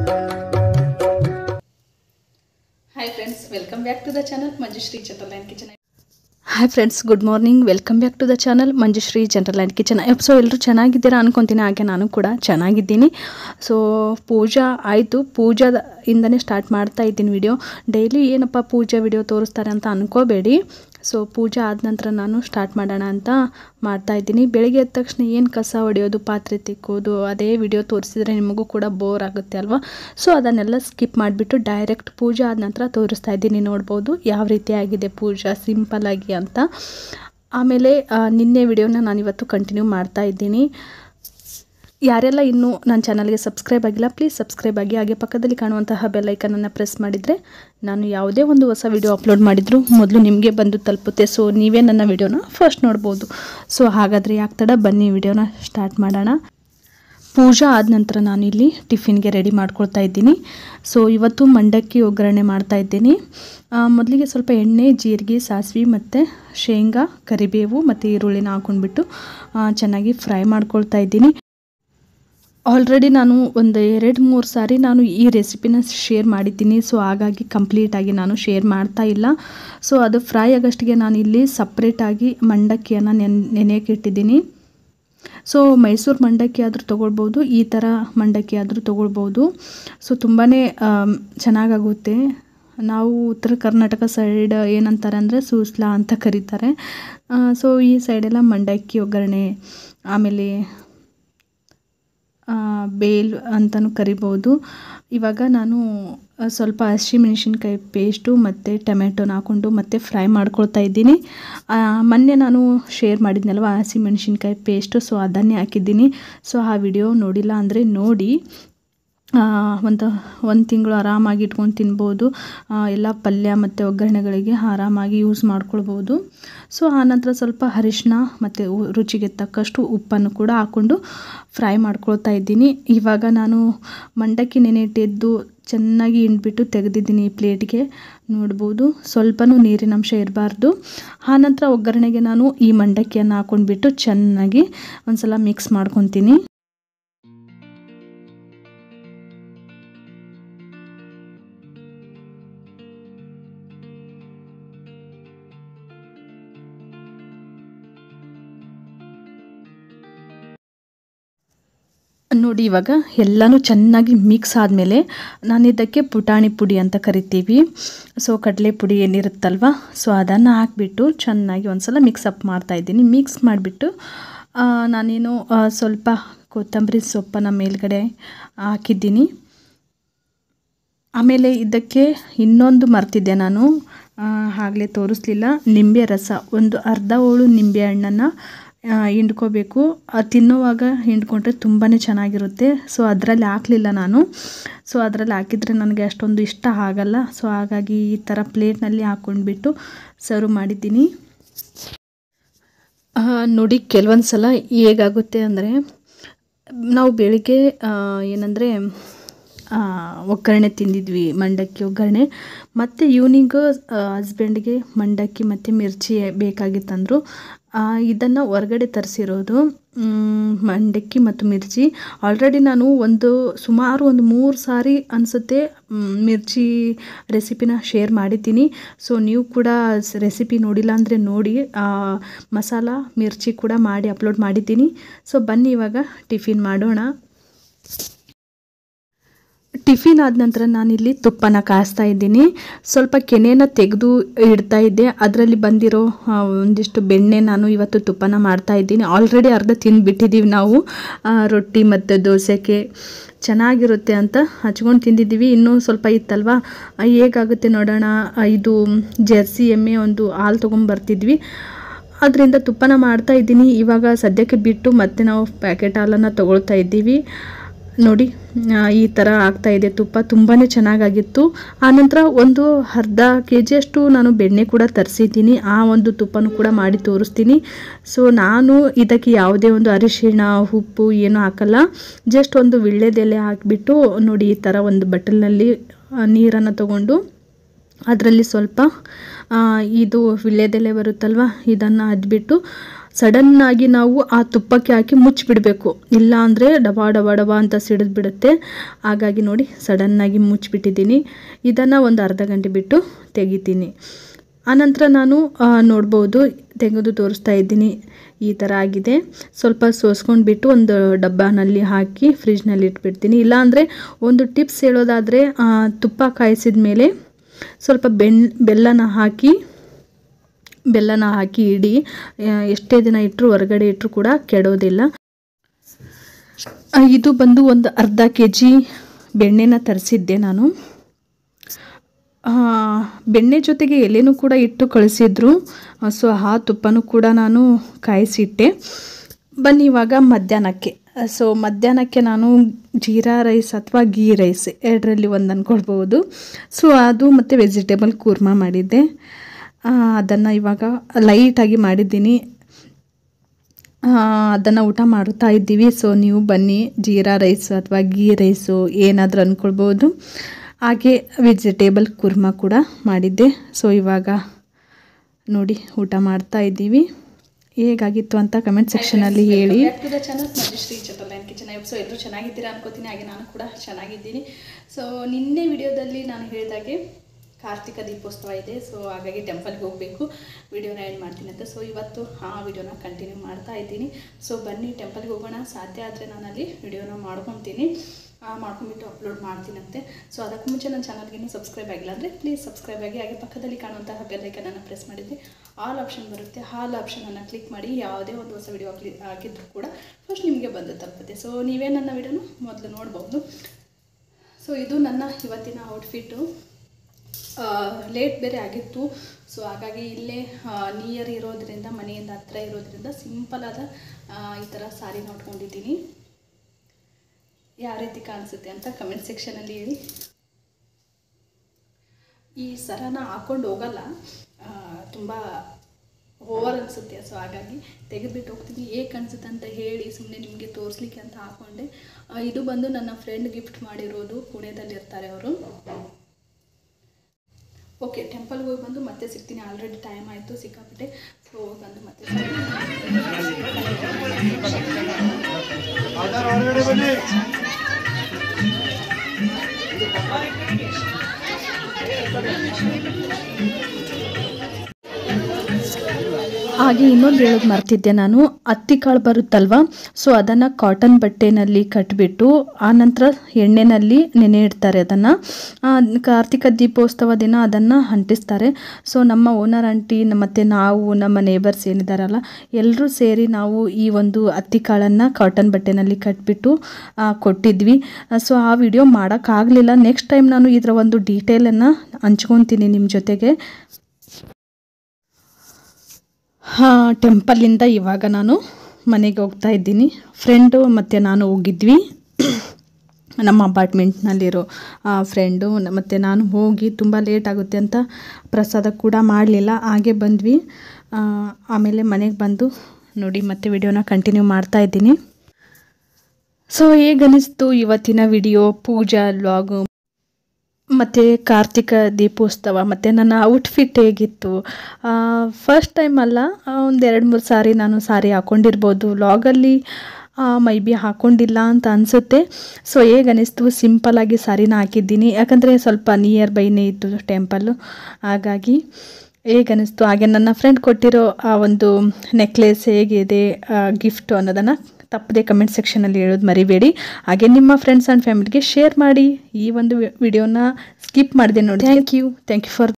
Hi friends welcome back to the channel Manjushree general and kitchen hi friends good morning welcome back to the channel Manjushree general and kitchen so ಎಲ್ಲರೂ ಚೆನ್ನಾಗಿದ್ದೀರಾ ಅನ್ಕೊತೀನಿ ಹಾಗೆ ನಾನು ಕೂಡ ಚೆನ್ನಾಗಿದ್ದೀನಿ so ಪೂಜಾ ಆಯಿತು ಪೂಜಾದ ಇಂದನೇ ಸ್ಟಾರ್ಟ್ ಮಾಡ್ತಾ ಇದ್ದೀನಿ ವಿಡಿಯೋ ಡೈಲಿ ಏನಪ್ಪ ಪೂಜಾ ವಿಡಿಯೋ ತೋರಿಸ್ತಾರೆ ಅಂತ ಅನ್ಕೋಬೇಡಿ ಸೊ ಪೂಜೆ ಆದ ನಂತರ ನಾನು ಸ್ಟಾರ್ಟ್ ಮಾಡೋಣ ಅಂತ ಮಾಡ್ತಾ ಇದ್ದೀನಿ ಬೆಳಿಗ್ಗೆ ಎದ್ದ ತಕ್ಷಣ ಏನು ಕಸ ಹೊಡೆಯೋದು ಪಾತ್ರೆ ತಿಕ್ಕೋದು ಅದೇ ವಿಡಿಯೋ ತೋರಿಸಿದ್ರೆ ನಿಮಗೂ ಕೂಡ ಬೋರ್ ಆಗುತ್ತೆ ಅಲ್ವಾ ಸೊ ಅದನ್ನೆಲ್ಲ ಸ್ಕಿಪ್ ಮಾಡಿಬಿಟ್ಟು ಡೈರೆಕ್ಟ್ ಪೂಜೆ ಆದ ನಂತರ ತೋರಿಸ್ತಾ ಇದ್ದೀನಿ ನೋಡ್ಬೋದು ಯಾವ ರೀತಿ ಆಗಿದೆ ಪೂಜಾ ಸಿಂಪಲ್ ಆಗಿ ಅಂತ ಆಮೇಲೆ ಆ, ನಿನ್ನೆ ವಿಡಿಯೋನ ನಾನಿವತ್ತು ಕಂಟಿನ್ಯೂ ಮಾಡ್ತಾ ಇದ್ದೀನಿ ಯಾರೆಲ್ಲ ಇನ್ನೂ ನನ್ನ ಚಾನಲ್ಗೆ ಸಬ್ಸ್ಕ್ರೈಬ್ ಆಗಿಲ್ಲ ಪ್ಲೀಸ್ ಸಬ್ಸ್ಕ್ರೈಬ್ ಆಗಿ ಹಾಗೆ ಪಕ್ಕದಲ್ಲಿ ಕಾಣುವಂತಹ ಬೆಲ್ಲೈಕನನ್ನು ಪ್ರೆಸ್ ಮಾಡಿದರೆ ನಾನು ಯಾವುದೇ ಒಂದು ಹೊಸ ವಿಡಿಯೋ ಅಪ್ಲೋಡ್ ಮಾಡಿದರೂ ಮೊದಲು ನಿಮಗೆ ಬಂದು ತಲುಪುತ್ತೆ ಸೊ ನೀವೇ ನನ್ನ ವಿಡಿಯೋನ ಫಸ್ಟ್ ನೋಡ್ಬೋದು ಸೊ ಹಾಗಾದರೆ ಯಾಕೆ ತಡ ಬನ್ನಿ ವಿಡಿಯೋನ ಸ್ಟಾರ್ಟ್ ಮಾಡೋಣ ಪೂಜಾ ಆದ ನಂತರ ನಾನು ಇಲ್ಲಿ ಟಿಫಿನ್ಗೆ ರೆಡಿ ಮಾಡ್ಕೊಳ್ತಾ ಇದ್ದೀನಿ ಸೊ ಇವತ್ತು ಮಂಡಕ್ಕಿ ಒಗ್ಗರಣೆ ಮಾಡ್ತಾ ಇದ್ದೀನಿ ಆ, ಮೊದಲಿಗೆ ಸ್ವಲ್ಪ ಎಣ್ಣೆ ಜೀರಿಗೆ ಸಾಸಿವೆ ಮತ್ತು ಶೇಂಗಾ ಕರಿಬೇವು ಮತ್ತು ಈರುಳ್ಳಿನ ಹಾಕ್ಕೊಂಡ್ಬಿಟ್ಟು ಆ, ಚೆನ್ನಾಗಿ ಫ್ರೈ ಮಾಡ್ಕೊಳ್ತಾ ಇದ್ದೀನಿ ಆಲ್ರೆಡಿ ನಾನು ಒಂದು ಎರಡು ಮೂರು ಸಾರಿ ನಾನು ಈ ರೆಸಿಪಿನ ಶೇರ್ ಮಾಡಿದ್ದೀನಿ ಸೊ ಹಾಗಾಗಿ ಕಂಪ್ಲೀಟಾಗಿ ನಾನು ಶೇರ್ ಮಾಡ್ತಾ ಇಲ್ಲ ಸೊ ಅದು ಫ್ರೈ ಆಗೋಷ್ಟಿಗೆ ನಾನು ಇಲ್ಲಿ ಸಪ್ರೇಟಾಗಿ ಮಂಡಕ್ಕಿಯನ್ನು ನೆನ್ ನೆನೆಯೋಕೆ ಇಟ್ಟಿದ್ದೀನಿ ಸೊ ಮೈಸೂರು ಮಂಡಕ್ಕಿ ಆದರೂ ತೊಗೊಳ್ಬೋದು ಈ ಥರ ಮಂಡಕ್ಕಿ ಆದರೂ ತೊಗೊಳ್ಬೋದು ಸೊ ತುಂಬಾ ಚೆನ್ನಾಗಾಗುತ್ತೆ ನಾವು ಉತ್ತರ ಕರ್ನಾಟಕ ಸೈಡ್ ಏನಂತಾರೆ ಅಂದರೆ ಸೂಸ್ಲಾ ಅಂತ ಕರೀತಾರೆ ಸೊ ಈ ಸೈಡೆಲ್ಲ ಮಂಡಕ್ಕಿ ಒಗ್ಗರಣೆ ಆಮೇಲೆ ಆ, ಬೇಲ್ ಅಂತಲೂ ಕರಿಬೋದು ಇವಾಗ ನಾನು ಆ, ಸ್ವಲ್ಪ ಹಸಿಮೆಣಸಿನ್ಕಾಯಿ ಪೇಸ್ಟು ಮತ್ತು ಟೊಮೆಟೊನ ಹಾಕ್ಕೊಂಡು ಮತ್ತೆ ಫ್ರೈ ಮಾಡ್ಕೊಳ್ತಾ ಇದ್ದೀನಿ ಆ, ಮೊನ್ನೆ ನಾನು ಶೇರ್ ಮಾಡಿದ್ನಲ್ವ ಹಸಿಮೆಣಸಿನ್ಕಾಯಿ ಪೇಸ್ಟು ಸೊ ಅದನ್ನೇ ಹಾಕಿದ್ದೀನಿ ಸೊ ಆ ವಿಡಿಯೋ ನೋಡಿಲ್ಲ ಅಂದರೆ ನೋಡಿ ಆ, ಒಂದು ಒಂದು ತಿಂಗಳು ಆರಾಮಾಗಿ ಇಟ್ಕೊಂಡು ತಿನ್ಬೋದು ಆ, ಎಲ್ಲ ಪಲ್ಯ ಮತ್ತು ಒಗ್ಗರಣೆಗಳಿಗೆ ಆರಾಮಾಗಿ ಯೂಸ್ ಮಾಡ್ಕೊಳ್ಬೋದು ಸೊ ಆನಂತರ ಸ್ವಲ್ಪ ಅರಿಶಿನ ಮತ್ತು ಉ- ರುಚಿಗೆ ತಕ್ಕಷ್ಟು ಉಪ್ಪನ್ನು ಕೂಡ ಹಾಕ್ಕೊಂಡು ಫ್ರೈ ಮಾಡ್ಕೊಳ್ತಾ ಇದ್ದೀನಿ ಇವಾಗ ನಾನು ಮಂಡಕ್ಕಿ ನೆನೆಟ್ಟಿದ್ದು ಚೆನ್ನಾಗಿ ಹಿಂಡ್ಬಿಟ್ಟು ತೆಗೆದಿದ್ದೀನಿ ಈ ಪ್ಲೇಟ್ಗೆ ನೋಡ್ಬೋದು ಸ್ವಲ್ಪನೂ ನೀರಿನಂಶ ಇರಬಾರ್ದು ಆನಂತರ ಒಗ್ಗರಣೆಗೆ ನಾನು ಈ ಮಂಡಕ್ಕಿಯನ್ನು ಹಾಕ್ಕೊಂಡ್ಬಿಟ್ಟು ಚೆನ್ನಾಗಿ ಒಂದ್ಸಲ ಮಿಕ್ಸ್ ಮಾಡ್ಕೊತೀನಿ ನೋಡಿ ಇವಾಗ ಎಲ್ಲನೂ ಚೆನ್ನಾಗಿ ಮಿಕ್ಸ್ ಆದಮೇಲೆ ನಾನು ಇದಕ್ಕೆ ಪುಟಾಣಿ ಪುಡಿ ಅಂತ ಕರಿತೀವಿ ಸೊ ಕಡಲೆ ಪುಡಿ ಏನಿರುತ್ತಲ್ವ ಸೊ ಅದನ್ನು ಹಾಕ್ಬಿಟ್ಟು ಚೆನ್ನಾಗಿ ಒಂದ್ಸಲ ಮಿಕ್ಸ್ ಅಪ್ ಮಾಡ್ತಾಯಿದ್ದೀನಿ ಮಿಕ್ಸ್ ಮಾಡಿಬಿಟ್ಟು ನಾನೇನು ಆ, ಸ್ವಲ್ಪ ಕೊತ್ತಂಬರಿ ಸೊಪ್ಪನ್ನು ಮೇಲ್ಗಡೆ ಹಾಕಿದ್ದೀನಿ ಆಮೇಲೆ ಇದಕ್ಕೆ ಇನ್ನೊಂದು ಮರ್ತಿದ್ದೆ ನಾನು ಆಗಲೇ ತೋರಿಸ್ಲಿಲ್ಲ ನಿಂಬೆ ರಸ ಒಂದು ಅರ್ಧ ಹೋಳು ನಿಂಬೆ ಹಣ್ಣನ್ನು ಹಿಂಡ್ಕೋಬೇಕು ಅದು ತಿನ್ನುವಾಗ ಹಿಂಡ್ಕೊಂಡ್ರೆ ತುಂಬಾ ಚೆನ್ನಾಗಿರುತ್ತೆ ಸೊ ಅದರಲ್ಲಿ ಹಾಕಲಿಲ್ಲ ನಾನು ಸೊ ಅದರಲ್ಲಿ ಹಾಕಿದರೆ ನನಗೆ ಅಷ್ಟೊಂದು ಇಷ್ಟ ಆಗಲ್ಲ ಸೊ ಹಾಗಾಗಿ ಈ ಥರ ಪ್ಲೇಟ್ನಲ್ಲಿ ಹಾಕ್ಕೊಂಡ್ಬಿಟ್ಟು ಸರ್ವ್ ಮಾಡಿದ್ದೀನಿ ಆ, ನೋಡಿ ಕೆಲವೊಂದು ಸಲ ಹೇಗಾಗುತ್ತೆ ಅಂದರೆ ನಾವು ಬೆಳಿಗ್ಗೆ ಆ, ಏನಂದರೆ ಆ, ಒಗ್ಗರಣೆ ತಿಂದಿದ್ವಿ ಮಂಡಕ್ಕಿ ಒಗ್ಗರಣೆ ಮತ್ತು ಈವ್ನಿಂಗು ಹಸ್ಬೆಂಡ್ಗೆ ಮಂಡಕ್ಕಿ ಮತ್ತು ಮಿರ್ಚಿ ಬೇಕಾಗಿತ್ತಂದರು ಇದನ್ನು ಹೊರಗಡೆ ತರಿಸಿರೋದು ಮಂಡಕ್ಕಿ ಮತ್ತು ಮಿರ್ಚಿ ಆಲ್ರೆಡಿ ನಾನು ಒಂದು ಸುಮಾರು ಒಂದು ಮೂರು ಸಾರಿ ಅನಿಸುತ್ತೆ ಮಿರ್ಚಿ ರೆಸಿಪಿನ ಶೇರ್ ಮಾಡಿದ್ದೀನಿ ಸೊ ನೀವು ಕೂಡ ರೆಸಿಪಿ ನೋಡಿಲ್ಲ ಅಂದರೆ ನೋಡಿ ಆ, ಮಸಾಲ ಮಿರ್ಚಿ ಕೂಡ ಮಾಡಿ ಅಪ್ಲೋಡ್ ಮಾಡಿದ್ದೀನಿ ಸೊ ಬನ್ನಿ ಇವಾಗ ಟಿಫಿನ್ ಮಾಡೋಣ ಟಿಫಿನ್ ಆದ ನಂತರ ನಾನಿಲ್ಲಿ ತುಪ್ಪನ ಕಾಯಿಸ್ತಾ ಇದ್ದೀನಿ ಸ್ವಲ್ಪ ಕೆನೆನ ತೆಗೆದು ಇಡ್ತಾ ಇದ್ದೆ ಅದರಲ್ಲಿ ಬಂದಿರೋ ಆ, ಒಂದಿಷ್ಟು ಬೆಣ್ಣೆ ನಾನು ಇವತ್ತು ತುಪ್ಪನ ಮಾಡ್ತಾ ಇದ್ದೀನಿ ಆಲ್ರೆಡಿ ಅರ್ಧ ತಿಂದುಬಿಟ್ಟಿದ್ದೀವಿ ನಾವು ಆ, ರೊಟ್ಟಿ ಮತ್ತು ದೋಸೆಗೆ ಚೆನ್ನಾಗಿರುತ್ತೆ ಅಂತ ಹಚ್ಕೊಂಡು ತಿಂದಿದ್ದೀವಿ ಇನ್ನೂ ಸ್ವಲ್ಪ ಇತ್ತಲ್ವಾ ಆ, ಹೇಗಾಗುತ್ತೆ ನೋಡೋಣ ಆ, ಇದು ಜರ್ಸಿ ಎಮ್ಮೆ ಒಂದು ಹಾಲು ತೊಗೊಂಬರ್ತಿದ್ವಿ ಅದರಿಂದ ತುಪ್ಪನ ಮಾಡ್ತಾ ಇದ್ದೀನಿ ಇವಾಗ ಸದ್ಯಕ್ಕೆ ಬಿಟ್ಟು ಮತ್ತೆ ನಾವು ಪ್ಯಾಕೆಟ್ ಹಾಲನ್ನು ತೊಗೊಳ್ತಾ ಇದ್ದೀವಿ ನೋಡಿ ಆ, ಈ ಥರ ಆಗ್ತಾ ಇದೆ ತುಪ್ಪ ತುಂಬಾ ಚೆನ್ನಾಗಾಗಿತ್ತು ಆನಂತರ ಒಂದು ಅರ್ಧ ಕೆ ಜಿಯಷ್ಟು ನಾನು ಬೆಣ್ಣೆ ಕೂಡ ತರಿಸಿದ್ದೀನಿ ಆ ಒಂದು ತುಪ್ಪನೂ ಕೂಡ ಮಾಡಿ ತೋರಿಸ್ತೀನಿ ಸೊ ನಾನು ಇದಕ್ಕೆ ಯಾವುದೇ ಒಂದು ಅರಿಶಿಣ ಉಪ್ಪು ಏನೂ ಹಾಕಲ್ಲ ಜಸ್ಟ್ ಒಂದು ವಿಳ್ಳೆದೆಲೆ ಹಾಕಿಬಿಟ್ಟು ನೋಡಿ ಈ ಥರ ಒಂದು ಬಟ್ಟಲಿನಲ್ಲಿ ನೀರನ್ನು ತಗೊಂಡು ಅದರಲ್ಲಿ ಸ್ವಲ್ಪ ಆ, ಇದು ವಿಳ್ಯದೆಲೆ ಬರುತ್ತಲ್ವ ಇದನ್ನು ಅದ್ಬಿಟ್ಟು ಸಡನ್ನಾಗಿ ನಾವು ಆ ತುಪ್ಪಕ್ಕೆ ಹಾಕಿ ಮುಚ್ಚಿಬಿಡಬೇಕು ಇಲ್ಲ ಅಂದರೆ ಡಬಾ ಡಬಾ ಡಬಾ ಅಂತ ಸಿಡಿದು ಬಿಡುತ್ತೆ ಹಾಗಾಗಿ ನೋಡಿ ಸಡನ್ನಾಗಿ ಮುಚ್ಚಿಬಿಟ್ಟಿದ್ದೀನಿ ಇದನ್ನು ಒಂದು ಅರ್ಧ ಗಂಟೆ ಬಿಟ್ಟು ತೆಗಿತೀನಿ ಆನಂತರ ನಾನು ಆ, ನೋಡ್ಬೋದು ತೆಗೆದು ತೋರಿಸ್ತಾ ಇದ್ದೀನಿ ಈ ಥರ ಆಗಿದೆ ಸ್ವಲ್ಪ ಸೋಸ್ಕೊಂಡು ಬಿಟ್ಟು ಒಂದು ಡಬ್ಬನಲ್ಲಿ ಹಾಕಿ ಫ್ರಿಜ್ನಲ್ಲಿ ಇಟ್ಬಿಡ್ತೀನಿ ಇಲ್ಲಾಂದರೆ ಒಂದು ಟಿಪ್ಸ್ ಹೇಳೋದಾದರೆ ಆ, ತುಪ್ಪ ಕಾಯಿಸಿದ ಮೇಲೆ ಸ್ವಲ್ಪ ಬೆಣ್ ಬೆಲ್ಲನ ಹಾಕಿ ಬೆಲ್ಲನ ಹಾಕಿ ಇಡಿ ಆ, ಎಷ್ಟೇ ದಿನ ಇಟ್ಟರು ಹೊರಗಡೆ ಇಟ್ಟರು ಕೂಡ ಕೆಡೋದಿಲ್ಲ ಆ, ಇದು ಬಂದು ಒಂದು ಅರ್ಧ ಕೆ ಜಿ ಬೆಣ್ಣೆನ ತರಿಸಿದ್ದೆ ನಾನು ಆ, ಬೆಣ್ಣೆ ಜೊತೆಗೆ ಎಲೆನೂ ಕೂಡ ಇಟ್ಟು ಕಳಿಸಿದ್ರು ಸೊ ಆ ತುಪ್ಪನೂ ಕೂಡ ನಾನು ಕಾಯಿಸಿಟ್ಟೆ ಬನ್ನಿ ಇವಾಗ ಮಧ್ಯಾಹ್ನಕ್ಕೆ ಸೊ ಮಧ್ಯಾಹ್ನಕ್ಕೆ ನಾನು ಜೀರಾ ರೈಸ್ ಅಥವಾ ಗೀ ರೈಸ್ ಎರಡರಲ್ಲಿ ಒಂದು ಅಂದ್ಕೊಳ್ಬೋದು ಸೊ ಅದು ಮತ್ತು ವೆಜಿಟೇಬಲ್ ಕೂರ್ಮಾ ಮಾಡಿದ್ದೆ ಅದನ್ನು ಇವಾಗ ಲೈಟಾಗಿ ಮಾಡಿದ್ದೀನಿ ಅದನ್ನು ಊಟ ಮಾಡ್ತಾ ಇದ್ದೀವಿ ಸೊ ನೀವು ಬನ್ನಿ ಜೀರಾ ರೈಸ್ ಅಥವಾ ಗೀ ರೈಸು ಏನಾದರೂ ಅಂದ್ಕೊಳ್ಬೋದು ಹಾಗೆ ವೆಜಿಟೇಬಲ್ ಕುರ್ಮಾ ಕೂಡ ಮಾಡಿದ್ದೆ ಸೊ ಇವಾಗ ನೋಡಿ ಊಟ ಮಾಡ್ತಾ ಇದ್ದೀವಿ ಹೇಗಾಗಿತ್ತು ಅಂತ ಕಮೆಂಟ್ ಸೆಕ್ಷನಲ್ಲಿ ಹೇಳಿ back to the channel Manjushree ಚಟಲ್ ಲೈನ್ ಕಿಚನ್ ಸೊ ಎಲ್ಲರೂ ಚೆನ್ನಾಗಿದ್ದೀರಾ ಅನ್ಕೋತೀನಿ ಹಾಗೆ ನಾನು ಕೂಡ ಚೆನ್ನಾಗಿದ್ದೀನಿ ಸೊ ನಿನ್ನೆ ವಿಡಿಯೋದಲ್ಲಿ ನಾನು ಹೇಳಿದಾಗೆ ಕಾರ್ತಿಕ ದೀಪೋತ್ಸವ ಇದೆ ಸೊ ಹಾಗಾಗಿ ಟೆಂಪಲ್ಗೆ ಹೋಗಬೇಕು ವಿಡಿಯೋನ ಆ್ಯಡ್ ಮಾಡ್ತೀನಿ ಅಂತ ಸೊ ಇವತ್ತು ಆ ವಿಡಿಯೋನ ಕಂಟಿನ್ಯೂ ಮಾಡ್ತಾ ಇದ್ದೀನಿ ಸೊ ಬನ್ನಿ ಟೆಂಪಲ್ಗೆ ಹೋಗೋಣ ಸಾಧ್ಯ ಆದರೆ ನಾನು ಅಲ್ಲಿ ವಿಡಿಯೋನ ಮಾಡ್ಕೊತೀನಿ ಆ, ಮಾಡ್ಕೊಂಬಿಟ್ಟು ಅಪ್ಲೋಡ್ ಮಾಡ್ತೀನಂತೆ ಸೊ ಅದಕ್ಕೂ ಮುಂಚೆ ನನ್ನ ಚಾನಲ್ಗೆ ಇನ್ನೂ ಸಬ್ಸ್ಕ್ರೈಬ್ ಆಗಿಲ್ಲ ಅಂದರೆ ಪ್ಲೀಸ್ ಸಬ್ಸ್ಕ್ರೈಬ್ ಆಗಿ ಹಾಗೆ ಪಕ್ಕದಲ್ಲಿ ಕಾಣುವಂತಹ ಬೆಲ್ಲೈಕನನ್ನು ಪ್ರೆಸ್ ಮಾಡಿದ್ದೆ ಆಲ್ ಆಪ್ಷನ್ ಬರುತ್ತೆ ಆಲ್ ಆಪ್ಷನನ್ನು ಕ್ಲಿಕ್ ಮಾಡಿ ಯಾವುದೇ ಒಂದು ಹೊಸ ವಿಡಿಯೋ ಕ್ಲಿ ಹಾಕಿದ್ರು ಕೂಡ ಫಸ್ಟ್ ನಿಮಗೆ ಬಂದು ತಲುಪುತ್ತೆ ಸೊ ನೀವೇ ನನ್ನ ವಿಡಿಯೋನ ಮೊದಲು ನೋಡ್ಬೋದು ಸೊ ಇದು ನನ್ನ ಇವತ್ತಿನ ಔಟ್ಫಿಟ್ಟು ಲೇಟ್ ಬೇರೆ ಆಗಿತ್ತು ಸೊ ಹಾಗಾಗಿ ಇಲ್ಲೇ ನಿಯರ್ ಇರೋದ್ರಿಂದ ಮನೆಯಿಂದ ಹತ್ರ ಇರೋದ್ರಿಂದ ಸಿಂಪಲಾದ ಈ ಥರ ಸಾರಿನ ಉಟ್ಕೊಂಡಿದ್ದೀನಿ ಯಾವ ರೀತಿ ಕಾಣಿಸುತ್ತೆ ಅಂತ ಕಮೆಂಟ್ ಸೆಕ್ಷನಲ್ಲಿ ಹೇಳಿ ಈ ಸರನ ಹಾಕೊಂಡು ಹೋಗಲ್ಲ ತುಂಬ ಓವರ್ ಅನಿಸುತ್ತೆ ಸೊ ಹಾಗಾಗಿ ತೆಗೆದುಬಿಟ್ಟು ಹೋಗ್ತೀನಿ ಹೇಗೆ ಕಾಣಿಸುತ್ತೆ ಅಂತ ಹೇಳಿ ಸುಮ್ಮನೆ ನಿಮಗೆ ತೋರಿಸ್ಲಿಕ್ಕೆ ಅಂತ ಹಾಕ್ಕೊಂಡೆ ಆ, ಇದು ಬಂದು ನನ್ನ ಫ್ರೆಂಡ್ ಗಿಫ್ಟ್ ಮಾಡಿರೋದು ಪುಣೆದಲ್ಲಿರ್ತಾರೆ ಅವರು ಓಕೆ ಟೆಂಪಲ್ಗೆ ಹೋಗಿ ಬಂದು ಮತ್ತೆ ಸಿಗ್ತೀನಿ ಆಲ್ರೆಡಿ ಟೈಮ್ ಆಯಿತು ಸಿಕ್ಕಾಪಟ್ಟೆ ಸೊ ಹೋಗಿ ಬಂದು ಮತ್ತೆ ಸಿಗ್ತೀನಿ. ಹಾಗೆ ಇನ್ನೊಂದು ಹೇಳೋದು ಮರ್ತಿದ್ದೆ ನಾನು ಹತ್ತಿ ಕಾಳು ಬರುತ್ತಲ್ವ ಸೊ ಅದನ್ನು ಕಾಟನ್ ಬಟ್ಟೆನಲ್ಲಿ ಕಟ್ಟಿಬಿಟ್ಟು ಆನಂತರ ಎಣ್ಣೆನಲ್ಲಿ ನೆನೆ ಇಡ್ತಾರೆ ಅದನ್ನು ಕಾರ್ತಿಕ ದೀಪೋತ್ಸವ ದಿನ ಅದನ್ನು ಅಂಟಿಸ್ತಾರೆ ಸೊ ನಮ್ಮ ಓನರ್ ಆಂಟಿ ಮತ್ತು ನಾವು ನಮ್ಮ ನೇಬರ್ಸ್ ಏನಿದಾರಲ್ಲ ಎಲ್ಲರೂ ಸೇರಿ ನಾವು ಈ ಒಂದು ಹತ್ತಿ ಕಾಳನ್ನು ಕಾಟನ್ ಬಟ್ಟೆನಲ್ಲಿ ಕಟ್ಬಿಟ್ಟು ಆ, ಕೊಟ್ಟಿದ್ವಿ ಸೊ ಆ ವಿಡಿಯೋ ಮಾಡೋಕ್ಕಾಗಲಿಲ್ಲ ನೆಕ್ಸ್ಟ್ ಟೈಮ್ ನಾನು ಇದರ ಒಂದು ಡೀಟೇಲನ್ನು ಹಂಚ್ಕೊತೀನಿ ನಿಮ್ಮ ಜೊತೆಗೆ ಹಾಂ ಟೆಂಪಲ್ಲಿಂದ ಇವಾಗ ನಾನು ಮನೆಗೆ ಹೋಗ್ತಾ ಇದ್ದೀನಿ ಫ್ರೆಂಡು ಮತ್ತು ನಾನು ಹೋಗಿದ್ವಿ ನಮ್ಮ ಅಪಾರ್ಟ್ಮೆಂಟ್ನಲ್ಲಿರೋ ಫ್ರೆಂಡು ಮತ್ತು ನಾನು ಹೋಗಿ ತುಂಬ ಲೇಟ್ ಆಗುತ್ತೆ ಅಂತ ಪ್ರಸಾದ ಕೂಡ ಮಾಡಲಿಲ್ಲ ಹಾಗೆ ಬಂದ್ವಿ ಆ, ಆಮೇಲೆ ಮನೆಗೆ ಬಂದು ನೋಡಿ ಮತ್ತೆ ವಿಡಿಯೋನ ಕಂಟಿನ್ಯೂ ಮಾಡ್ತಾ ಇದ್ದೀನಿ ಸೊ ಹೇಗನಿಸ್ತು ಇವತ್ತಿನ ವಿಡಿಯೋ ಪೂಜಾ ಲಾಗು ಮತ್ತು ಕಾರ್ತಿಕ ದೀಪೋತ್ಸವ ಮತ್ತು ನನ್ನ ಔಟ್ಫಿಟ್ ಹೇಗಿತ್ತು ಫಸ್ಟ್ ಟೈಮ್ ಅಲ್ಲ ಒಂದು ಎರಡು ಮೂರು ಸಾರಿ ನಾನು ಸಾರಿ ಹಾಕ್ಕೊಂಡಿರ್ಬೋದು ಲಾಗಲ್ಲಿ ಮೈ ಬಿ ಹಾಕ್ಕೊಂಡಿಲ್ಲ ಅಂತ ಅನಿಸುತ್ತೆ ಸೊ ಹೇಗೆ ಅನಿಸ್ತು ಸಿಂಪಲ್ಲಾಗಿ ಸಾರಿನ ಹಾಕಿದ್ದೀನಿ ಯಾಕಂದರೆ ಸ್ವಲ್ಪ ನಿಯರ್ ಬೈನೇ ಇತ್ತು ಟೆಂಪಲ್ಲು ಹಾಗಾಗಿ ಹೇಗೆ ಅನಿಸ್ತು ಹಾಗೆ ನನ್ನ ಫ್ರೆಂಡ್ ಕೊಟ್ಟಿರೋ ಆ ಒಂದು ನೆಕ್ಲೆಸ್ ಹೇಗಿದೆ ಗಿಫ್ಟು ಅನ್ನೋದನ್ನು ತಪ್ಪದೆ ಕಮೆಂಟ್ ಸೆಕ್ಷನಲ್ಲಿ ಹೇಳೋದು ಮರಿಬೇಡಿ ಹಾಗೆ ನಿಮ್ಮ ಫ್ರೆಂಡ್ಸ್ ಆ್ಯಂಡ್ ಫ್ಯಾಮಿಲಿಗೆ ಶೇರ್ ಮಾಡಿ ಈ ಒಂದು ವಿಡಿಯೋನ ಸ್ಕಿಪ್ ಮಾಡಿದೆ ನೋಡಿ thank you thank you for